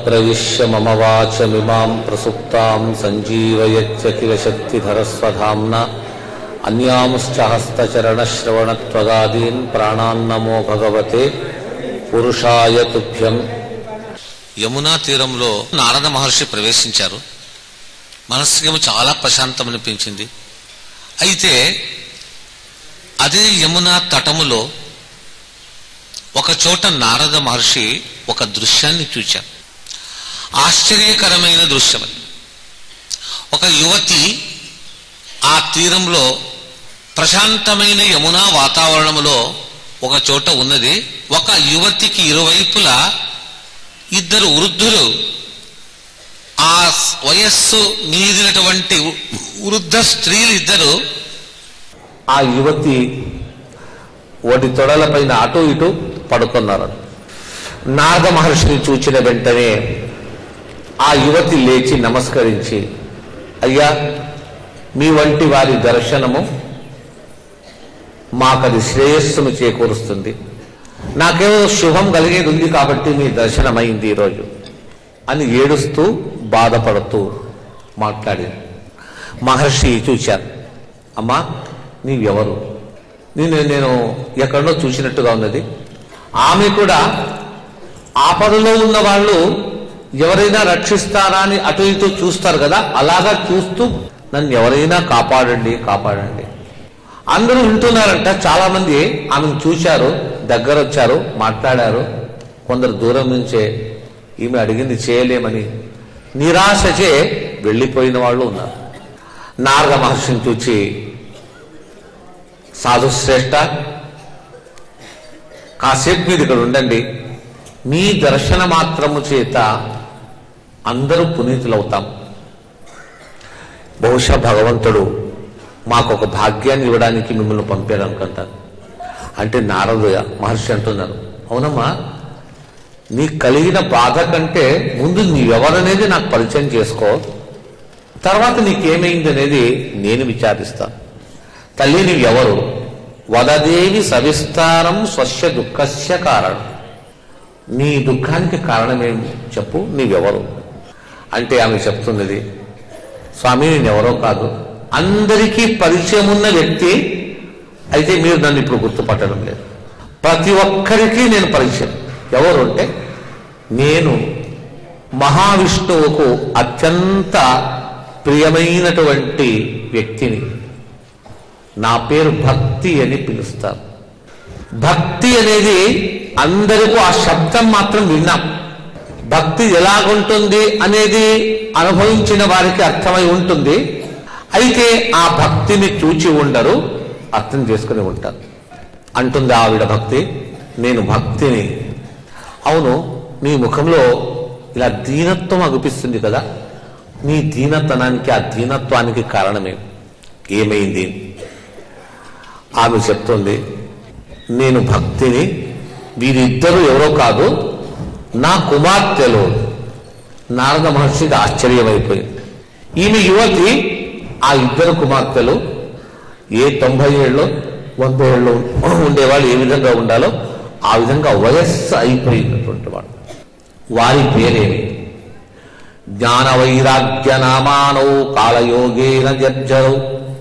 ప్రవిశ్య మమ వాచమిమాం ప్రసుప్తాం సంజీవయచ్చ కిల శక్తిధరస్వధామ్న అన్యాంశ్చ హస్తచరణశ్రవణత్వగాదీన్ ప్రాణాన్నమో భగవతే పురుషాయ తుభ్యం యమునా తీరంలో నారద మహర్షి ప్రవేశించారు మనస్సుకేమో చాలా ప్రశాంతం అనిపించింది అయితే అదే యమునా తటములో ఒక చోట నారద మహర్షి ఒక దృశ్యాన్ని చూచారు ఆశ్చర్యకరమైన దృశ్యం అది ఒక యువతి ఆ తీరంలో ప్రశాంతమైన యమునా వాతావరణంలో ఒక చోట ఉన్నది ఒక యువతికి ఇరువైపులా ఇద్దరు వృద్ధులు ఆ వయస్సు మీరినటువంటి వృద్ధ స్త్రీలు ఇద్దరు ఆ యువతి వాటి తొడలపైన అటు ఇటు పడుకున్నారు నారద మహర్షిని చూచిన వెంటనే ఆ యువతి లేచి నమస్కరించి అయ్యా మీ వంటి వారి దర్శనము మాకది శ్రేయస్సును చేకూరుస్తుంది నాకేమో శుభం కలిగేది ఉంది కాబట్టి మీ దర్శనమైంది ఈరోజు అని ఏడుస్తూ బాధపడుతూ మాట్లాడింది మహర్షి చూశారు అమ్మా నీవెవరు నేను నేను ఎక్కడో చూసినట్టుగా ఉన్నది ఆమె కూడా ఆపదలో ఉన్న వాళ్ళు ఎవరైనా రక్షిస్తారా అని అటు ఇటు చూస్తారు కదా అలాగా చూస్తూ నన్ను ఎవరైనా కాపాడండి కాపాడండి అందరూ వింటున్నారంట చాలా మంది ఆమెను చూశారు దగ్గర వచ్చారు మాట్లాడారు కొందరు దూరం నుంచే ఈమె అడిగింది చేయలేమని నిరాశచే వెళ్ళిపోయిన వాళ్ళు ఉన్నారు నారద మహర్షిని చూచి సాధుశ్రేష్ట కాసేపు మీరు ఇక్కడ ఉండండి మీ దర్శన మాత్రము చేత అందరూ పునీతులవుతాం బహుశా భగవంతుడు మాకు ఒక భాగ్యాన్ని ఇవ్వడానికి మిమ్మల్ని పంపాడు అనుకుంటారు అంటే నారద మహర్షి అంటున్నారు అవునమ్మా నీకు కలిగిన బాధ కంటే ముందు నీవెవరనేది నాకు పరిచయం చేసుకో తర్వాత నీకేమైంది అనేది నేను విచారిస్తాను తల్లి నీవెవరు వదదేవి సవిస్తారం స్వస్య దుఃఖస్య కారణం నీ దుఃఖానికి కారణమేమి చెప్పు నీవెవరు అంటే ఆమె చెప్తున్నది స్వామి నేనెవరో కాదు అందరికీ పరిచయం ఉన్న వ్యక్తి అయితే మీరు నన్ను ఇప్పుడు గుర్తుపట్టడం లేదు ప్రతి ఒక్కరికి నేను పరిచయం ఎవరు అంటే నేను మహావిష్ణువుకు అత్యంత ప్రియమైనటువంటి వ్యక్తిని నా పేరు భక్తి అని పిలుస్తారు భక్తి అనేది అందరికీ ఆ శబ్దం మాత్రం విన్నాం భక్తి ఎలాగుంటుంది అనేది అనుభవించిన వారికి అర్థమై ఉంటుంది అయితే ఆ భక్తిని చూచి ఉండరు అర్థం చేసుకుని ఉంటారు అంటుంది ఆవిడ భక్తి నేను భక్తిని అవును నీ ముఖంలో ఇలా దీనత్వం అగుపిస్తుంది కదా నీ దీనతనానికి ఆ దీనత్వానికి కారణమే ఏమైంది ఆమె చెప్తుంది నేను భక్తిని వీరిద్దరూ ఎవరో కాదు నా కుమార్తెలు నారద మహర్షికి ఆశ్చర్యమైపోయింది ఈమె యువతి ఆ ఇద్దరు కుమార్తెలు ఏ తొంభై ఏళ్ళు వంద ఏళ్ళు ఉండేవాళ్ళు ఏ విధంగా ఉండాలో ఆ విధంగా వయస్సు అయిపోయినటువంటి వాడు వారి పేరేమి జ్ఞాన వైరాగ్య నామానౌ కాలయోగేన జర్జరౌ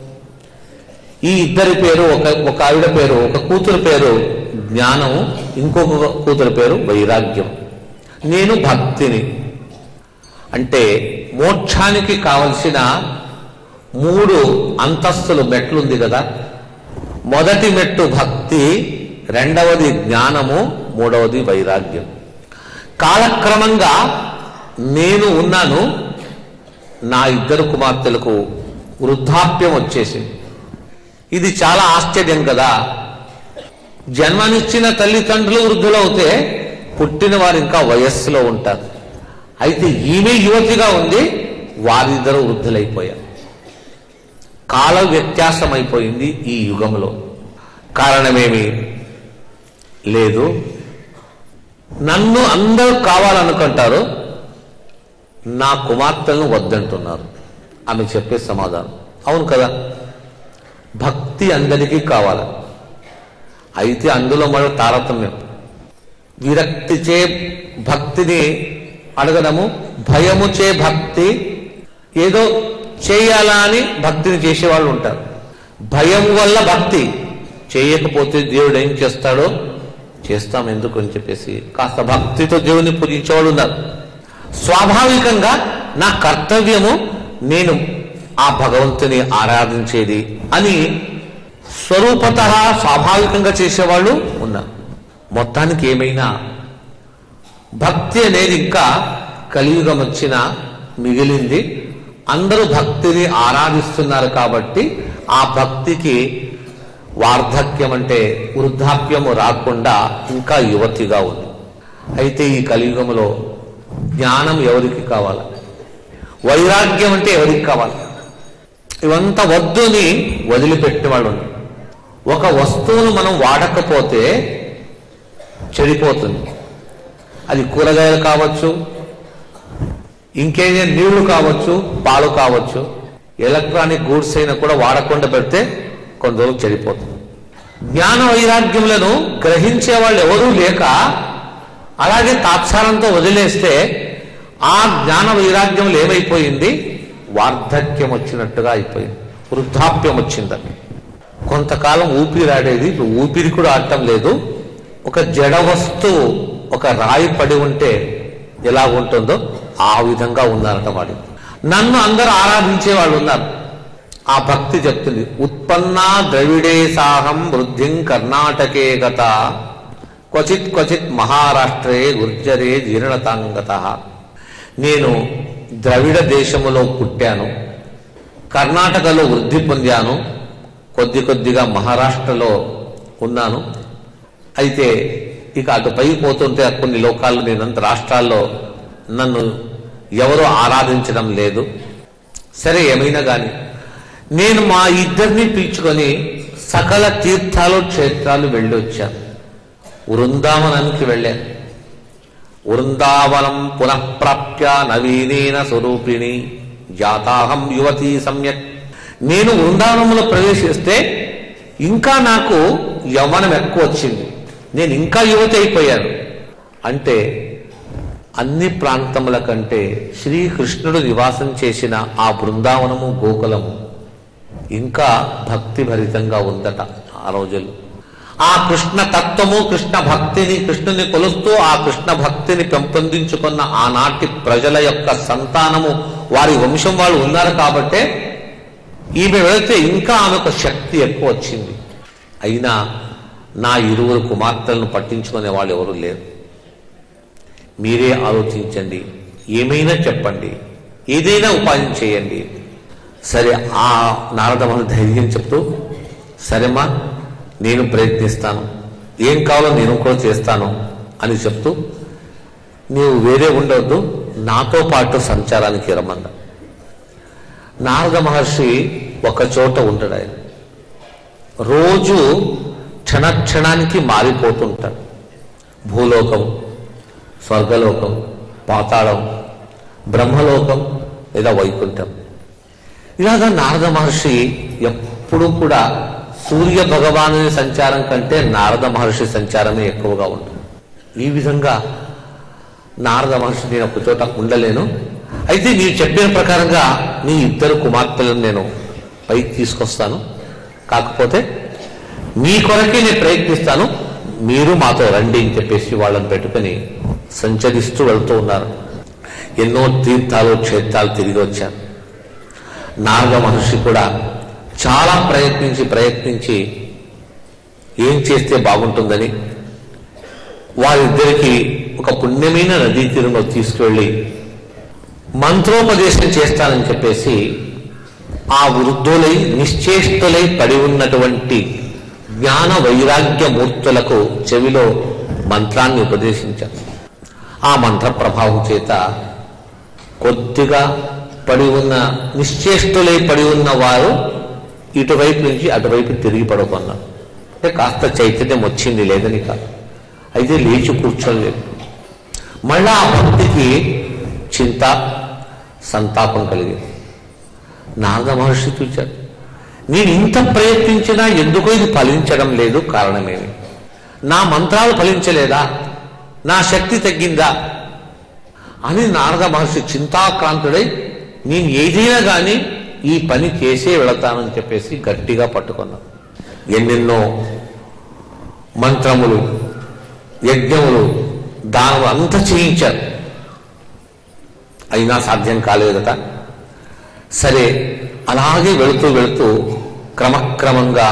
ఈ ఇద్దరి పేరు ఒక ఒక ఆవిడ పేరు ఒక కూతురు పేరు జ్ఞానము ఇంకొక కూతురు పేరు వైరాగ్యం నేను భక్తిని అంటే మోక్షానికి కావలసిన మూడు అంతస్తులు మెట్లుంది కదా మొదటి మెట్టు భక్తి రెండవది జ్ఞానము మూడవది వైరాగ్యం కాలక్రమంగా నేను ఉన్నాను నా ఇద్దరు కుమార్తెలకు వృద్ధాప్యం వచ్చేసింది ఇది చాలా ఆశ్చర్యం కదా జన్మనిచ్చిన తల్లిదండ్రులు వృద్ధులవుతే పుట్టిన వారు ఇంకా వయస్సులో ఉంటారు అయితే ఈమె యువతిగా ఉంది వారిద్దరూ వృద్ధులైపోయారు కాల వ్యత్యాసం అయిపోయింది ఈ యుగంలో కారణమేమి లేదు నన్ను అందరూ కావాలనుకుంటారు నా కుమార్తెలను వద్దంటున్నారు ఆమె చెప్పే సమాధానం అవును కదా భక్తి అందరికీ కావాలి అయితే అందులో మరో తారతమ్యం విరక్తిచే భక్తిని అడగడము భయము చే భక్తి ఏదో చేయాలా అని భక్తిని చేసేవాళ్ళు ఉంటారు భయం వల్ల భక్తి చేయకపోతే దేవుడు ఏం చేస్తాడో చేస్తాం ఎందుకు అని చెప్పేసి కాస్త భక్తితో దేవుని పూజించేవాళ్ళు ఉన్నారు స్వాభావికంగా నా కర్తవ్యము నేను ఆ భగవంతుని ఆరాధించేది అని స్వరూపత స్వాభావికంగా చేసేవాళ్ళు ఉన్నారు మొత్తానికి ఏమైనా భక్తి అనేది ఇంకా కలియుగం వచ్చిన మిగిలింది అందరూ భక్తిని ఆరాధిస్తున్నారు కాబట్టి ఆ భక్తికి వార్ధక్యం అంటే వృద్ధాప్యము రాకుండా ఇంకా యువతిగా ఉంది అయితే ఈ కలియుగంలో జ్ఞానం ఎవరికి కావాలి వైరాగ్యం అంటే ఎవరికి కావాలి ఇవంతా వద్దుని వదిలిపెట్టేవాళ్ళు ఉన్నారు ఒక వస్తువును మనం వాడకపోతే చెడిపోతుంది అది కూరగాయలు కావచ్చు ఇంకేదైనా నీళ్లు కావచ్చు పాలు కావచ్చు ఎలక్ట్రానిక్ గూడ్స్ అయినా కూడా వాడకుండా పెడితే కొన్ని రోజులు చెడిపోతుంది జ్ఞాన వైరాగ్యములను గ్రహించే వాళ్ళు ఎవరూ లేక అలాగే తాత్సారంతో వదిలేస్తే ఆ జ్ఞాన వైరాగ్యములు ఏమైపోయింది వార్ధక్యం వచ్చినట్టుగా అయిపోయింది వృద్ధాప్యం వచ్చిందని కొంతకాలం ఊపిరాడేది ఇప్పుడు ఊపిరి కూడా ఆడటం లేదు ఒక జడ వస్తువు ఒక రాయి పడి ఉంటే ఎలా ఉంటుందో ఆ విధంగా ఉన్నారట వాడు నన్ను అందరూ ఆరాధించే వాళ్ళు ఉన్నారు ఆ భక్తి చెప్తుంది ఉత్పన్నా ద్రవిడే సాహం వృద్ధిం కర్ణాటకే గత క్వచిత్ క్వచిత్ మహారాష్ట్రే గుర్జరే జీర్ణతాంగత నేను ద్రవిడ దేశములో పుట్టాను కర్ణాటకలో వృద్ధి పొందాను కొద్ది కొద్దిగా మహారాష్ట్రలో ఉన్నాను అయితే ఇక అటు పైకి పోతుంటే కొన్ని లోకాల్లో నేనంత రాష్ట్రాల్లో నన్ను ఎవరు ఆరాధించడం లేదు సరే ఏమైనా కానీ నేను మా ఇద్దరిని పీల్చుకొని సకల తీర్థాలు క్షేత్రాలు వెళ్ళి వచ్చాను వృందావనానికి వెళ్ళాను వృందావనం పునఃప్రాప్య నవీనేన స్వరూపిణి జాతాహం యువతీ సమ్యక్ నేను వృందావనంలో ప్రవేశిస్తే ఇంకా నాకు యవ్వనం ఎక్కువ వచ్చింది నేను ఇంకా యువతి అయిపోయాను అంటే అన్ని ప్రాంతముల కంటే శ్రీకృష్ణుడు నివాసం చేసిన ఆ బృందావనము గోకులము ఇంకా భక్తి భరితంగా ఉందట ఆ రోజుల్లో ఆ కృష్ణ తత్వము కృష్ణ భక్తిని కృష్ణుని కొలుస్తూ ఆ కృష్ణ భక్తిని పెంపొందించుకున్న ఆనాటి ప్రజల యొక్క సంతానము వారి వంశం వాళ్ళు ఉన్నారు కాబట్టే ఈమె వెళితే ఇంకా ఆమెకు శక్తి ఎక్కువ వచ్చింది అయినా నా ఇరువురు కుమార్తెలను పట్టించుకునే వాళ్ళు ఎవరు లేరు మీరే ఆలోచించండి ఏమైనా చెప్పండి ఏదైనా ఉపాయం చేయండి సరే ఆ నారదమని ధైర్యం చెప్తూ సరేమ్మా నేను ప్రయత్నిస్తాను ఏం కావాలో నేను కూడా చేస్తాను అని చెప్తూ నీవు వేరే ఉండవద్దు నాతో పాటు సంచారానికి రమ్మన్న నారద మహర్షి ఒక చోట ఉంటాడు ఆయన రోజు క్షణక్షణానికి మారిపోతుంటాడు భూలోకం స్వర్గలోకం పాతాళం బ్రహ్మలోకం లేదా వైకుంఠం ఇలాగా నారద మహర్షి ఎప్పుడూ కూడా సూర్య భగవాను సంచారం కంటే నారద మహర్షి సంచారమే ఎక్కువగా ఉంటుంది ఈ విధంగా నారద మహర్షి నేను ఒక చోట ఉండలేను అయితే మీరు చెప్పిన ప్రకారంగా నీ ఇద్దరు కుమార్తెలను నేను పైకి తీసుకొస్తాను కాకపోతే మీ కొరకే నేను ప్రయత్నిస్తాను మీరు మాతో రండి అని చెప్పేసి వాళ్ళని పెట్టుకుని సంచరిస్తూ వెళ్తూ ఉన్నారు ఎన్నో తీర్థాలు క్షేత్రాలు తిరిగి వచ్చారు నారద మహర్షి కూడా చాలా ప్రయత్నించి ప్రయత్నించి ఏం చేస్తే బాగుంటుందని వారిద్దరికి ఒక పుణ్యమైన నదీ తీరంలో తీసుకువెళ్ళి మంత్రోపదేశం చేస్తానని చెప్పేసి ఆ వృద్ధులై నిశ్చేష్టులై పడి ఉన్నటువంటి జ్ఞాన వైరాగ్య మూర్తులకు చెవిలో మంత్రాన్ని ఉపదేశించారు ఆ మంత్ర ప్రభావం చేత కొద్దిగా పడి ఉన్న నిశ్చేష్టులై పడి ఉన్న వారు ఇటువైపు నుంచి అటువైపు తిరిగి పడుకున్నారు అంటే కాస్త చైతన్యం వచ్చింది లేదని కాదు అయితే లేచి కూర్చోలేదు మళ్ళా ఆ భక్తికి చింత సంతాపం కలిగింది నారద మహర్షి చూచాడు నేను ఇంత ప్రయత్నించినా ఎందుకో ఇది ఫలించడం లేదు కారణమేమి నా మంత్రాలు ఫలించలేదా నా శక్తి తగ్గిందా అని నారద మహర్షి చింతాక్రాంతుడై నేను ఏదైనా కానీ ఈ పని చేసే వెళతానని చెప్పేసి గట్టిగా పట్టుకున్నాను ఎన్నెన్నో మంత్రములు యజ్ఞములు దానములు అంతా చేయించారు అయినా సాధ్యం కాలేదట సరే అలాగే వెళుతూ వెళుతూ క్రమక్రమంగా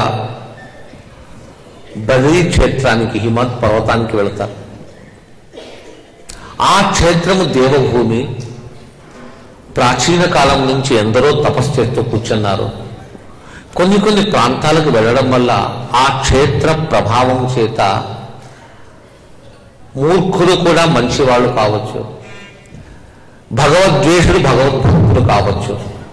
బదరీ క్షేత్రానికి హిమత్ పర్వతానికి వెళతారు ఆ క్షేత్రము దేవభూమి ప్రాచీన కాలం నుంచి ఎందరో తపస్సు చేస్తూ కూర్చున్నారు కొన్ని కొన్ని ప్రాంతాలకు వెళ్ళడం వల్ల ఆ క్షేత్ర ప్రభావం చేత మూర్ఖులు కూడా మంచివాళ్ళు కావచ్చు భగవద్వేషుడు భగవద్భక్తులు కావచ్చు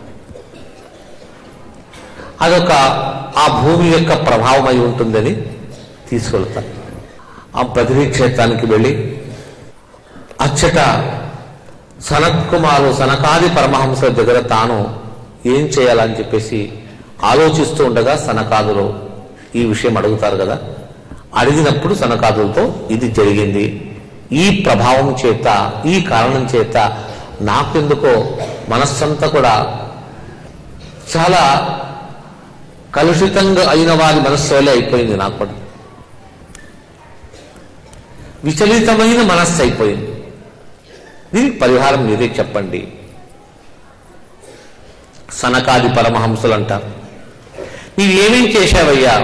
అదొక ఆ భూమి యొక్క ప్రభావం అయి ఉంటుందని తీసుకెళ్తారు ఆ బదిరీ క్షేత్రానికి వెళ్ళి అచ్చట సనత్ కుమారు సనకాది పరమహంస దగ్గర తాను ఏం చేయాలని చెప్పేసి ఆలోచిస్తూ ఉండగా సనకాదులు ఈ విషయం అడుగుతారు కదా అడిగినప్పుడు సనకాదులతో ఇది జరిగింది ఈ ప్రభావం చేత ఈ కారణం చేత నాకెందుకో మనస్సంతా కూడా చాలా కలుషితంగా అయిన వారి మనస్సు వల్లే అయిపోయింది నాకు కూడా విచలితమైన మనస్సు అయిపోయింది దీనికి పరిహారం మీరే చెప్పండి సనకాది పరమహంసులు అంటారు నీవు ఏమేం చేశావయ్యా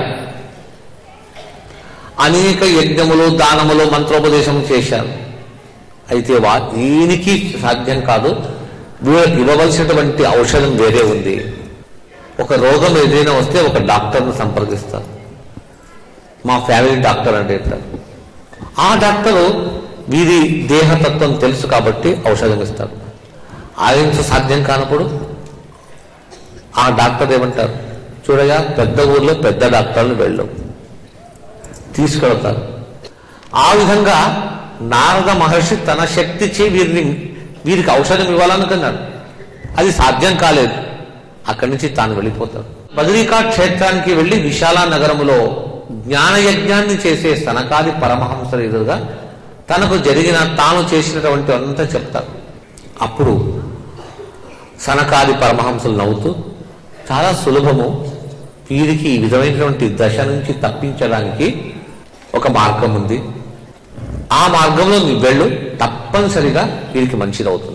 అనేక యజ్ఞములు దానములు మంత్రోపదేశం చేశారు అయితే వా దీనికి సాధ్యం కాదు వీళ్ళకి ఇవ్వవలసినటువంటి ఔషధం వేరే ఉంది ఒక రోగం ఏదైనా వస్తే ఒక డాక్టర్ను సంప్రదిస్తారు మా ఫ్యామిలీ డాక్టర్ అంటే ఇట్లా ఆ డాక్టరు వీరి దేహతత్వం తెలుసు కాబట్టి ఔషధం ఇస్తాడు ఆయనతో సాధ్యం కానప్పుడు ఆ డాక్టర్ ఏమంటారు చూడగా పెద్ద ఊర్లో పెద్ద డాక్టర్లు వెళ్ళు తీసుకెళ్తారు ఆ విధంగా నారద మహర్షి తన శక్తిచే వీరిని వీరికి ఔషధం ఇవ్వాలనుకున్నాడు అది సాధ్యం కాలేదు అక్కడి నుంచి తాను వెళ్ళిపోతాడు బదరికా క్షేత్రానికి వెళ్ళి విశాలా నగరములో జ్ఞానయజ్ఞాన్ని చేసే సనకాది పరమహంసల ఎదురుగా తనకు జరిగిన తాను చేసినటువంటి అంతా చెప్తారు అప్పుడు సనకాది పరమహంసలు నవ్వుతూ చాలా సులభము వీరికి ఈ విధమైనటువంటి దశ నుంచి తప్పించడానికి ఒక మార్గం ఉంది ఆ మార్గంలో నీ వెళ్ళు తప్పనిసరిగా వీరికి మంచిదవుతుంది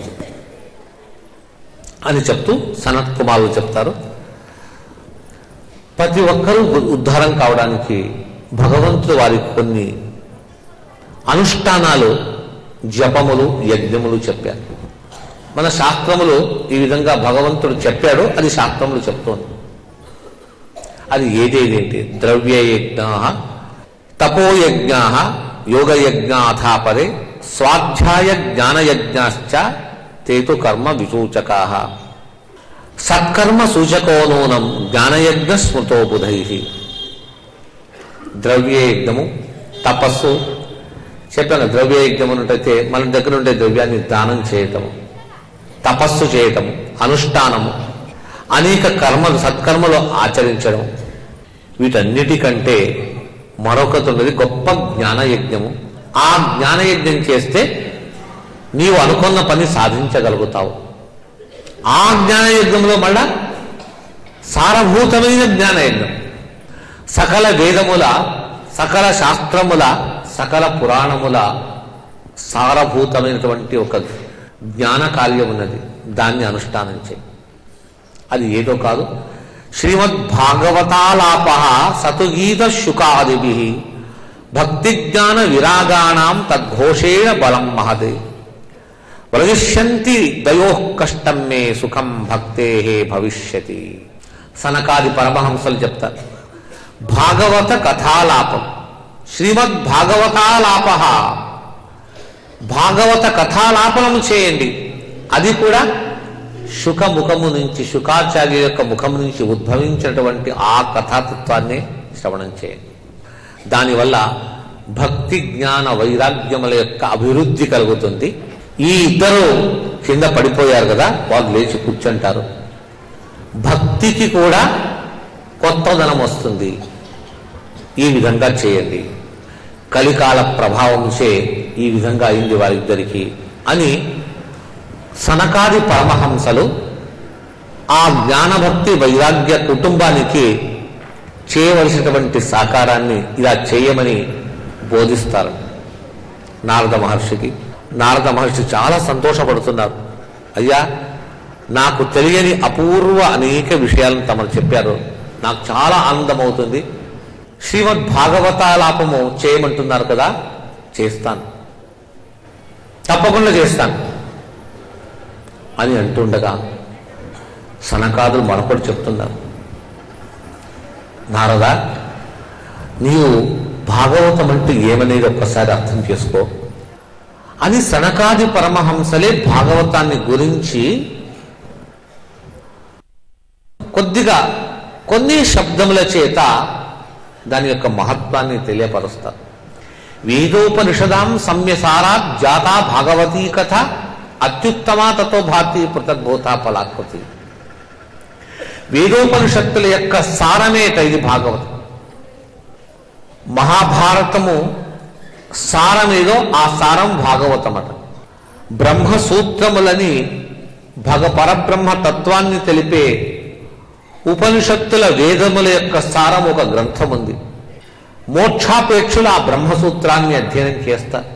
అని చెప్తూ సనత్ కుమారులు చెప్తారు ప్రతి ఒక్కరూ ఉద్ధారం కావడానికి భగవంతుడు వారికి కొన్ని అనుష్ఠానాలు జపములు యజ్ఞములు చెప్పారు మన శాస్త్రములు ఈ విధంగా భగవంతుడు చెప్పాడు అది శాస్త్రములు చెప్తోంది అది ఏదేదేంటి ద్రవ్యయజ్ఞ తపోయజ్ఞా యోగయజ్ఞాథాపరే స్వాధ్యాయ జ్ఞానయజ్ఞాశ్చ తేతు కర్మ విసూచకా సత్కర్మ సూచకో నూనం జ్ఞానయజ్ఞ స్మృతో బుధై ద్రవ్యయజ్ఞము తపస్సు చెప్పాను ద్రవ్యయజ్ఞం ఉన్నట్టయితే మన దగ్గర ఉండే ద్రవ్యాన్ని దానం చేయటము తపస్సు చేయటము అనుష్ఠానము అనేక కర్మలు సత్కర్మలు ఆచరించడం వీటన్నిటికంటే మరొకటి ఉన్నది గొప్ప జ్ఞానయజ్ఞము ఆ జ్ఞానయజ్ఞం చేస్తే నీవు అనుకున్న పని సాధించగలుగుతావు ఆ జ్ఞానయజ్ఞంలో మళ్ళా సారభూతమైన జ్ఞానయజ్ఞం సకల వేదముల సకల శాస్త్రముల సకల పురాణముల సారభూతమైనటువంటి ఒక జ్ఞాన కార్యం ఉన్నది దాన్ని అనుష్ఠానం చేయి అది ఏదో కాదు శ్రీమద్ భాగవతాలాప సతుగీత శుకాదిభి భక్తి జ్ఞాన విరాగాణం తద్ఘోషేణ బలం మహదే వ్రజిష్యంతి దయో కష్టం మే సుఖం భక్తే భవిష్యతి సనకాది పరమహంసలు చెప్తారు భాగవత కథాలాపం శ్రీమద్ భాగవతాలాప భాగవత కథాలాపనము చేయండి అది కూడా శుక ముఖము నుంచి శుకాచార్య యొక్క ముఖము నుంచి ఉద్భవించినటువంటి ఆ కథాతత్వాన్ని శ్రవణం చేయండి దానివల్ల భక్తి జ్ఞాన వైరాగ్యముల యొక్క అభివృద్ధి కలుగుతుంది ఈ ఇద్దరు కింద పడిపోయారు కదా వాళ్ళు లేచి కూర్చుంటారు భక్తికి కూడా కొత్తదనం వస్తుంది ఈ విధంగా చేయండి కలికాల ప్రభావం చే ఈ విధంగా అయింది వారిద్దరికి అని సనకాది పరమహంసలు ఆ జ్ఞానభక్తి వైరాగ్య కుటుంబానికి చేయవలసినటువంటి సాకారాన్ని ఇలా చేయమని బోధిస్తారు నారద మహర్షికి నారద మహర్షి చాలా సంతోషపడుతున్నారు అయ్యా నాకు తెలియని అపూర్వ అనేక విషయాలను తమరు చెప్పారు నాకు చాలా ఆనందమవుతుంది శ్రీమద్ భాగవతాలాపము చేయమంటున్నారు కదా చేస్తాను తప్పకుండా చేస్తాను అని అంటుండగా సనకాదులు మరొకటి చెప్తున్నారు నారదా నీవు భాగవతం అంటే ఏమనేది ఒక్కసారి అర్థం చేసుకో అని సనకాది పరమహంసలే భాగవతాన్ని గురించి కొద్దిగా కొన్ని శబ్దముల చేత దాని యొక్క మహత్వాన్ని తెలియపరుస్తారు వేదోపనిషదాం సమ్యసారాత్ జాతా భాగవతీ కథ అత్యుత్తమా తతో భాతి పృథద్భూత ఫలాకృతి వేదోపనిషత్తుల యొక్క సారమేట ఇది భాగవతం మహాభారతము సారమేదో ఆ సారం భాగవతమట బ్రహ్మసూత్రములని భగ పరబ్రహ్మ తత్వాన్ని తెలిపే ఉపనిషత్తుల వేదముల యొక్క సారం ఒక గ్రంథం ఉంది మోక్షాపేక్షులు ఆ బ్రహ్మసూత్రాన్ని అధ్యయనం చేస్తారు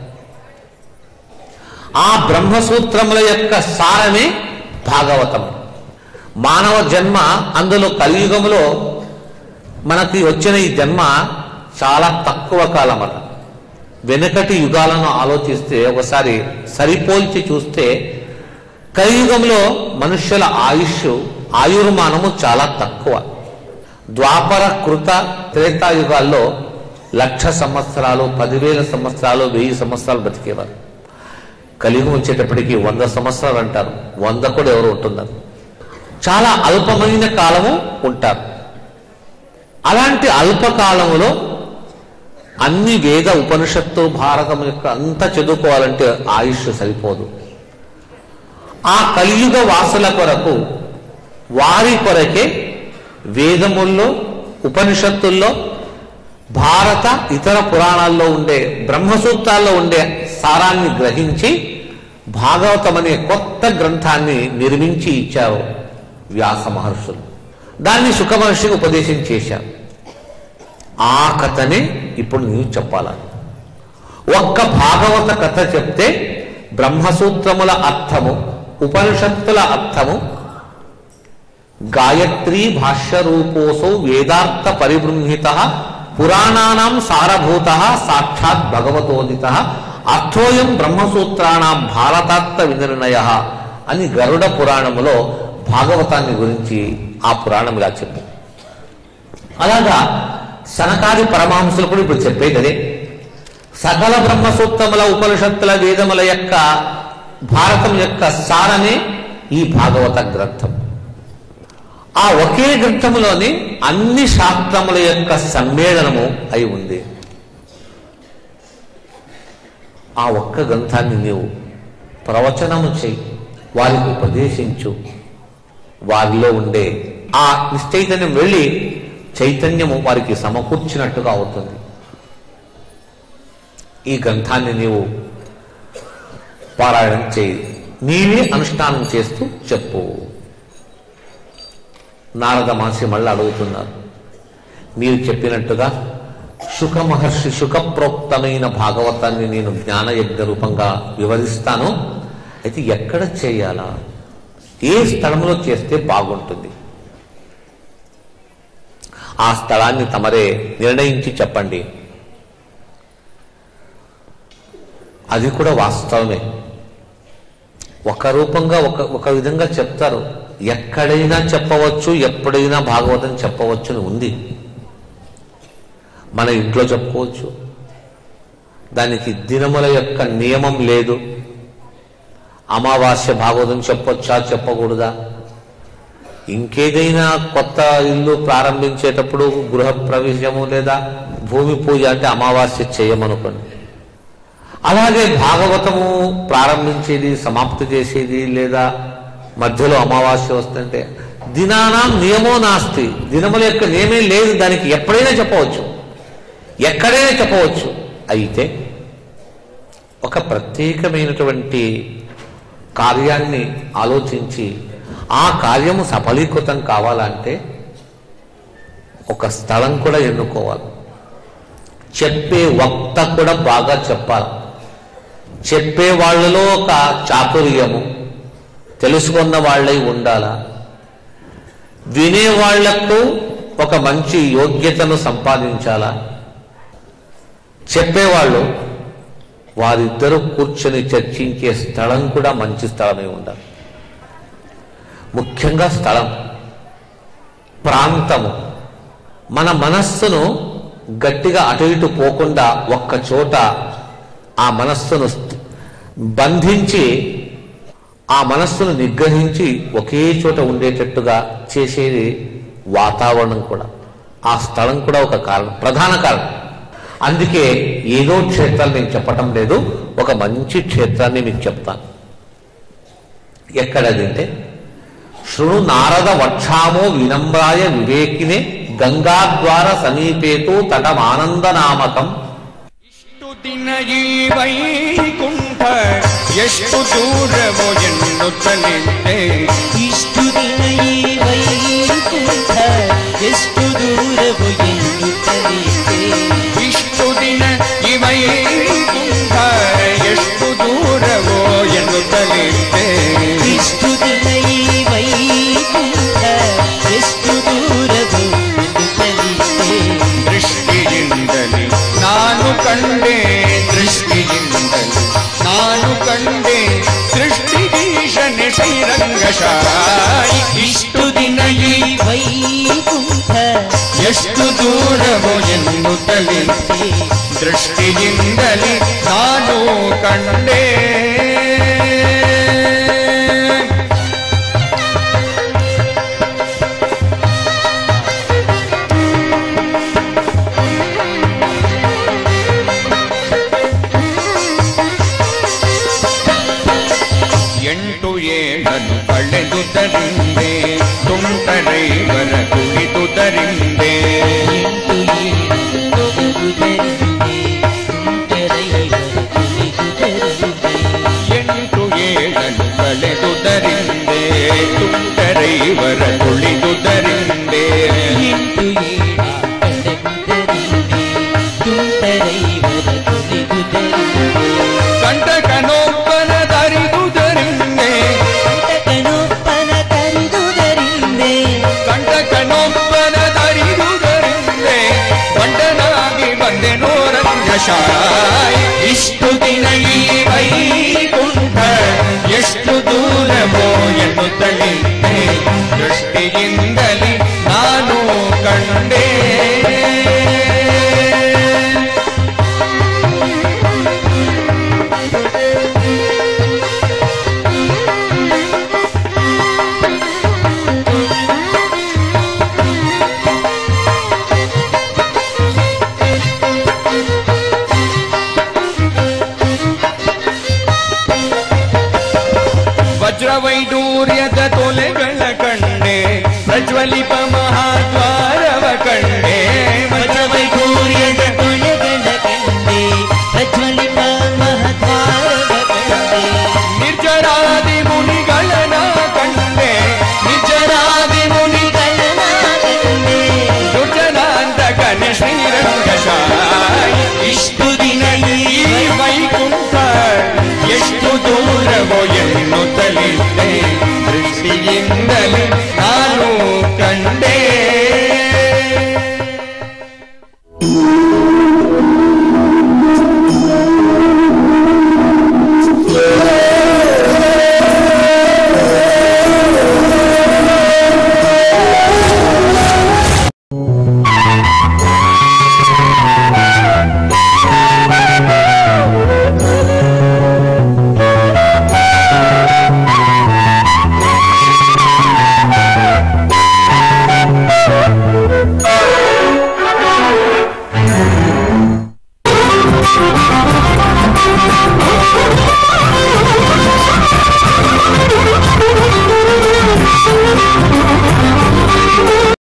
ఆ బ్రహ్మసూత్రముల యొక్క సారమే భాగవతం మానవ జన్మ అందులో కలియుగములో మనకి వచ్చిన ఈ జన్మ చాలా తక్కువ కాలం అట వెనుకటి యుగాలను ఆలోచిస్తే ఒకసారి సరిపోల్చి చూస్తే కలియుగంలో మనుష్యుల ఆయుష్ ఆయుర్మానము చాలా తక్కువ ద్వాపర కృత త్రేతాయుగాల్లో లక్ష సంవత్సరాలు పదివేల సంవత్సరాలు వెయ్యి సంవత్సరాలు బతికేవారు కలియుగం వచ్చేటప్పటికి వంద సంవత్సరాలు అంటారు వంద కూడా ఎవరు ఉంటున్నారు చాలా అల్పమైన కాలము ఉంటారు అలాంటి అల్పకాలములో అన్ని వేద ఉపనిషత్తు భారతం యొక్క అంతా చదువుకోవాలంటే ఆయుష్ సరిపోదు ఆ కలియుగ వాసుల కొరకు వారి కొరకే వేదముల్లో ఉపనిషత్తుల్లో భారత ఇతర పురాణాల్లో ఉండే బ్రహ్మసూత్రాల్లో ఉండే సారాన్ని గ్రహించి భాగవతం అనే కొత్త గ్రంథాన్ని నిర్మించి ఇచ్చారు వ్యాస మహర్షులు దాన్ని సుఖ మహర్షికి ఉపదేశం చేశారు ఆ కథనే ఇప్పుడు నీవు చెప్పాల ఒక్క భాగవత కథ చెప్తే బ్రహ్మసూత్రముల అర్థము ఉపనిషత్తుల అర్థము గాయత్రీ భాష్య రూపోసౌ వేదార్థ పరిబృంహిత పురాణానాం సారభూత సాక్షాత్ భగవతోదిత అర్థోయం బ్రహ్మసూత్రాణం భారతార్థ వినిర్ణయ అని గరుడ పురాణములో భాగవతాన్ని గురించి ఆ పురాణం ఇలా చెప్పింది అలాగా సనకాది పరమహంసులు కూడా ఇప్పుడు చెప్పేది అదే సకల బ్రహ్మసూత్రముల ఉపనిషత్తుల వేదముల యొక్క భారతం యొక్క సారమే ఈ భాగవత గ్రంథం ఆ ఒకే గ్రంథములోని అన్ని శాస్త్రముల యొక్క సమ్మేళనము అయి ఉంది ఆ ఒక్క గ్రంథాన్ని నీవు ప్రవచనము చెయ్యి వారికి ఉపదేశించు వారిలో ఉండే ఆ నిశ్చైతన్యం వెళ్ళి చైతన్యము వారికి సమకూర్చినట్టుగా అవుతుంది ఈ గ్రంథాన్ని నీవు పారాయణం చేయి నీవే అనుష్ఠానం చేస్తూ చెప్పు నారద మహర్షి మళ్ళీ అడుగుతున్నారు మీరు చెప్పినట్టుగా శుక మహర్షి శుకప్రోక్తమైన భాగవతాన్ని నేను జ్ఞానయజ్ఞ రూపంగా వివరిస్తాను అయితే ఎక్కడ చేయాలా ఏ స్థలంలో చేస్తే బాగుంటుంది ఆ స్థలాన్ని తమరే నిర్ణయించి చెప్పండి అది కూడా వాస్తవమే ఒక రూపంగా ఒక ఒక విధంగా చెప్తారు ఎక్కడైనా చెప్పవచ్చు ఎప్పుడైనా భాగవతం చెప్పవచ్చు అని ఉంది మన ఇంట్లో చెప్పుకోవచ్చు దానికి దినముల యొక్క నియమం లేదు అమావాస్య భాగవతం చెప్పొచ్చా చెప్పకూడదా ఇంకేదైనా కొత్త ఇల్లు ప్రారంభించేటప్పుడు గృహ ప్రవేశము లేదా భూమి పూజ అంటే అమావాస్య చేయమనుకోండి అలాగే భాగవతము ప్రారంభించేది సమాప్తి చేసేది లేదా మధ్యలో అమావాస్య వస్తుంటే దినానాం నియమో నాస్తి దినముల యొక్క నియమే లేదు దానికి ఎప్పుడైనా చెప్పవచ్చు ఎక్కడైనా చెప్పవచ్చు అయితే ఒక ప్రత్యేకమైనటువంటి కార్యాన్ని ఆలోచించి ఆ కార్యము సఫలీకృతం కావాలంటే ఒక స్థలం కూడా ఎన్నుకోవాలి చెప్పే వక్త కూడా బాగా చెప్పాలి చెప్పే వాళ్ళలో ఒక చాతుర్యము తెలుసుకున్న వాళ్ళై ఉండాలా వినే వాళ్లకు ఒక మంచి యోగ్యతను సంపాదించాలా చెప్పేవాళ్ళు వారిద్దరూ కూర్చొని చర్చించే స్థలం కూడా మంచి స్థలమై ఉండాలి ముఖ్యంగా స్థలం ప్రాంతము మన మనస్సును గట్టిగా అటు ఇటు పోకుండా ఒక్క చోట ఆ మనస్సును స్థ- బంధించి ఆ మనస్సును నిగ్రహించి ఒకే చోట ఉండేటట్టుగా చేసేది వాతావరణం కూడా ఆ స్థలం కూడా ఒక కారణం ప్రధాన కారణం అందుకే ఏదో క్షేత్రాలు నేను చెప్పటం లేదు ఒక మంచి క్షేత్రాన్ని మీకు చెప్తాను ఎక్కడది అంటే శృణు నారద వక్షామో వినమ్రాయ వివేకినే గంగాద్వార సమీపేతు తటమానందనామకం ಎಷ್ಟು ದಿನ ಈ ವೈಕುಂಠ ಎಷ್ಟು ದೂರವೋ ಎನ್ನುತ್ತಲಿದ್ದೆ ಇಷ್ಟು ದಿನ ಈ ವೈಕುಂಠ ಎಷ್ಟು ದೂರವು ಎನ್ನುತ್ತಲಿದೆ ಇಷ್ಟು ದಿನ ಈ ವೈಕುಂಠ ಎಷ್ಟು ದೂರವೋ ಎನ್ನುತ್ತಲಿದ್ದೆ ಇಷ್ಟು ದಿನ ಈ ವೈಕುಂಠ ಎಷ್ಟು ದೂರವು ಎನ್ನುತ್ತಲಿದೆ ದೃಷ್ಟಿಯಿಂದಲೇ ನಾನು ಕಂಡೆ ದೃಷ್ಟಿಯಿಂದಲೇ ನಾನು ಕಂಡೆ ಸೃಷ್ಟಿಗೀಶನೆ ಶ್ರೀರಂಗಶಾಯಿ ಇಷ್ಟು ದಿನ ಈ ವೈಕುಂಠ ಎಷ್ಟು ದೂರವೋ ಎನ್ನುತ್ತಲಿದ್ದೆ ದೃಷ್ಟಿಯಿಂದಲೇ ನಾನು ಕಂಡೆ ಎಂಟು ಏಳನು ಕಳೆದುದರಿಂದೆ ತುಂಟರೈವರ ಕುಳಿದುದರಿಂದೆ ಎಂಟು ಏಳು ತೊಡಗುದರಿಂದೆ ತುಂಟರೈವರ ಕುಳಿದುದರಿಂದೆ ಎಂಟು ಏಳನು ಕಳೆದುದರಿಂದೆ ತುಂಟರೈವರ ಕುಳಿದುದರಿಂದೆ ಎಂಟು ಏಳು ಕಡಗುದರಿಂದೆ ತುಂಟರೈವರ ಕುಳಿದುದರಿಂದೆ ಕಂಟಕನೊಬ್ಬನ ತರಿದುದರಿಂದೆ ಕಂಟಕನೊಬ್ಬನ ತರಿದುದರಿಂದೆ ಕಂಟಕನೊಬ್ಬನ ತರಿದುದರಿಂದೆ ಬಂಡನಾಗಿ ಬಂದೆನೋ ರಂಗಶಾಯಿ ಇಷ್ಟು ದಿನ ಈ ವೈಕುಂಠ ಎಷ್ಟು ದೂರವೋ ಎನ್ನುತ್ತಲಿದ್ದೆ ದೃಷ್ಟಿಯಿಂದಲೇ ನಾನು ಕಂಡೆ ವಜ್ರವೈಡೂರ್ಯದ ತೊಲೆಗಳ ಕಂಡೆ ಪ್ರಜ್ವಲಿಪ